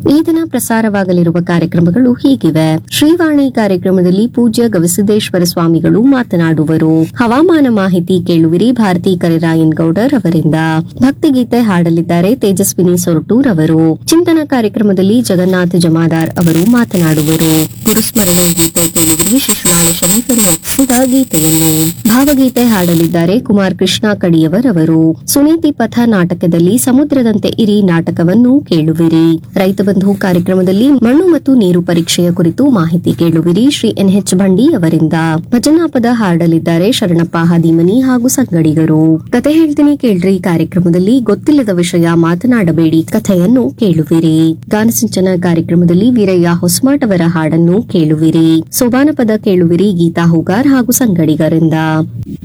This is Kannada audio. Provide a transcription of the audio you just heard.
ಈ ದಿನ ಪ್ರಸಾರವಾಗಲಿರುವ ಕಾರ್ಯಕ್ರಮಗಳು ಹೀಗಿವೆ ಶ್ರೀವಾಣಿ ಕಾರ್ಯಕ್ರಮದಲ್ಲಿ ಪೂಜ್ಯ ಗವಿಸಿದ್ದೇಶ್ವರ ಸ್ವಾಮಿಗಳು ಮಾತನಾಡುವರು ಹವಾಮಾನ ಮಾಹಿತಿ ಕೇಳುವಿರಿ ಭಾರತಿ ಕರಿರಾಯನ್ ಗೌಡರ್ ಅವರಿಂದ ಭಕ್ತಿಗೀತೆ ಹಾಡಲಿದ್ದಾರೆ ತೇಜಸ್ವಿನಿ ಸೊರಟೂರ್ ಅವರು ಚಿಂತನ ಕಾರ್ಯಕ್ರಮದಲ್ಲಿ ಜಗನ್ನಾಥ್ ಜಮಾದಾರ್ ಅವರು ಮಾತನಾಡುವರು ಗುರುಸ್ಮರಣೆ ಗೀತೆ ಕೇಳುವಿರಿ ಶಿಶುನಾಳ ಶರೀಫರು ರಚಿಸಿದ ಗೀತೆಯನ್ನು ಭಾವಗೀತೆ ಹಾಡಲಿದ್ದಾರೆ ಕುಮಾರ್ ಕೃಷ್ಣ ಕಡಿಯವರ್ ಅವರು ಸುನೀತಿ ಪಥ ನಾಟಕದಲ್ಲಿ ಸಮುದ್ರದಂತೆ ಇರಿ ನಾಟಕವನ್ನು ಕೇಳುವಿರಿ ರೈತ ಬಂಧು ಕಾರ್ಯಕ್ರಮದಲ್ಲಿ ಮಣ್ಣು ಮತ್ತು ನೀರು ಪರೀಕ್ಷೆಯ ಕುರಿತು ಮಾಹಿತಿ ಕೇಳುವಿರಿ ಶ್ರೀ ಎನ್ಎಚ್ ಬಂಡಿ ಅವರಿಂದ ಭಜನಾ ಪದ ಹಾಡಲಿದ್ದಾರೆ ಶರಣಪ್ಪ ಹಾದಿಮನಿ ಹಾಗೂ ಸಂಗಡಿಗರು ಕತೆ ಹೇಳ್ತೀನಿ ಕೇಳ್ರಿ ಕಾರ್ಯಕ್ರಮದಲ್ಲಿ ಗೊತ್ತಿಲ್ಲದ ವಿಷಯ ಮಾತನಾಡಬೇಡಿ ಕಥೆಯನ್ನು ಕೇಳುವಿರಿ ಗಾನಸಿಂಚನ ಕಾರ್ಯಕ್ರಮದಲ್ಲಿ ವೀರಯ್ಯ ಹೊಸ್ಮಾಟ್ ಅವರ ಹಾಡನ್ನು ಕೇಳುವಿರಿ ಸೋಬಾನ ಪದ ಕೇಳುವಿರಿ ಗೀತಾ ಹೂಗಾರ್ ಹಾಗೂ ಸಂಗಡಿಗರಿಂದ